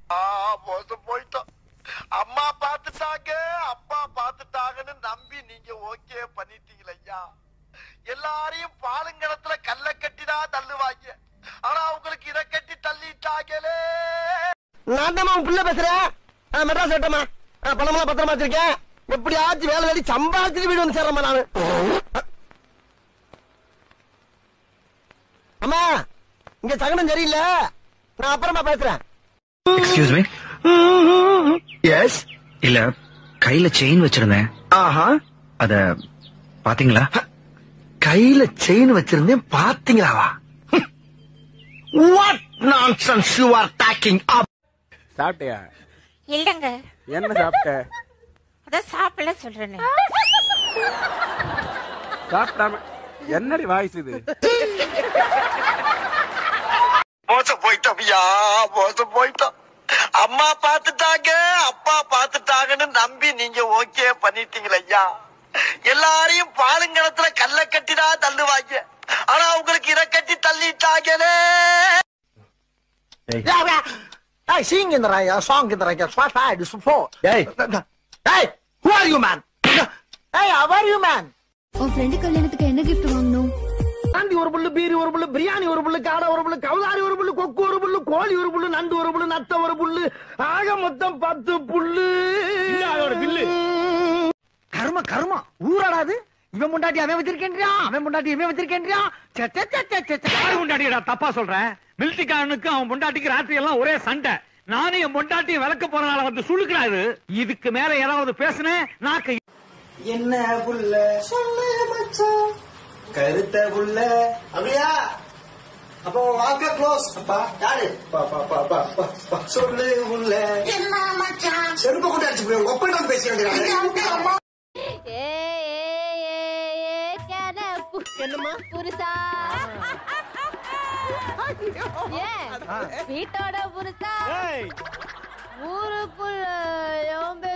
மோசம் போயிட்டோம் அம்மா பாத்துட்டாங்க அப்பா பாத்துட்டாங்கன்னு நம்பி நீங்க ஓகே பண்ணிட்டீங்கள ஐயா எல்லாரையும் பாலுங்கணத்துல கல்ல கட்டிதான் தள்ளுவாங்க ஆனா உங்களுக்கு இத கட்டி தள்ளிட்டாங்களே நான் தான் உன் பிள்ளை பேசுறேன் ஆ, மெட்ராஸ் ஏட்டமா பணமெல்லாம் பத்திரமா வச்சிருக்கேன் எப்படியாச்சும் வேலை வேலை சம்பாதிச்சுட்டு வீடு வந்து சேர்றேம்மா நானு அம்மா இங்க சகனம் சரியில்லை நான் அப்புறமா பேசுறேன் எக்ஸ்கியூஸ் மீ எஸ் இல்ல கையில செயின் வச்சிருந்தேன் ஆஹா அத பாத்தீங்களா கையில செயின் வச்சிருந்தேன் பாத்தீங்களாவா what nonsense you are talking அப் சாப்பிட்டியா இல்லங்க என்ன சாப்பிட்ட அதான் சாப்பிடல சொல்றேனே சாப்பிடாம என்னடி வாய்ஸ் இது மோசம் போயிட்டோம் ஐயா மோசம் போயிட்டோம் அம்மா பாத்துட்டாங்க அப்பா பாத்துட்டாங்கன்னு நம்பி நீங்க ஓகே பண்ணிட்டீங்கள ஐயா எல்லாரையும் பாலுங்கணத்துல கல்ல கட்டிதான் தள்ளுவாங்க ஆனா உங்களுக்கு இத கட்டி தள்ளிட்டாங்களே Hey, sing in the right, uh, song in the right, swat side, support. Hey, hey, who are you, man? Hey, how are you, man? உன் ஃப்ரெண்டு கல்யாணத்துக்கு என்ன gift வாங்கணும் ஆண்டி ஒரு புல்லு பீரி ஒரு புல்லு பிரியாணி ஒரு புல்லு காடை ஒரு புல்லு கவுதாரி ஒரு புல்லு கொக்கு ஒரு புல்லு கோழி ஒரு புல்லு நண்டு ஒரு புல்லு நத்த ஒரு புல்லு ஆக மொத்தம் பத்து புல்லு பில்லு கர்ம கர்ம ஊராடாது இவன் முண்டாட்டி அவன் வச்சிருக்கேன்றியா அவன் முண்டாட்டி இவன் வச்சிருக்கேன்றியா யாரு பொண்டாட்டிடா தப்பா சொல்றேன் மிலிட்டரிக்காரனுக்கு அவன் பொண்டாட்டிக்கு ராத்திரி எல்லாம் ஒரே சண்டை நானும் என் பொண்டாட்டியும் விளக்க போறனால வந்து சுழுக்கிறாரு இதுக்கு மேல ஏதாவது பேசுனேன் நாக்கு என்ன புள்ள சொல்லு மச்சான் கருத்த புள்ள அப்படியா அப்போ வாக்க க்ளோஸ் அப்பா யாரு பா பா பா பா பா, பா சொல்லு புள்ள என்ன மச்சான் செருப்பு கொண்டு அடிச்சு போய் ஒப்பிட்டு வந்து பேசி வேண்டியது என்னம்மா புருஷா ஏன் வீட்டோட புருஷா ஊருக்குள்ள எவன்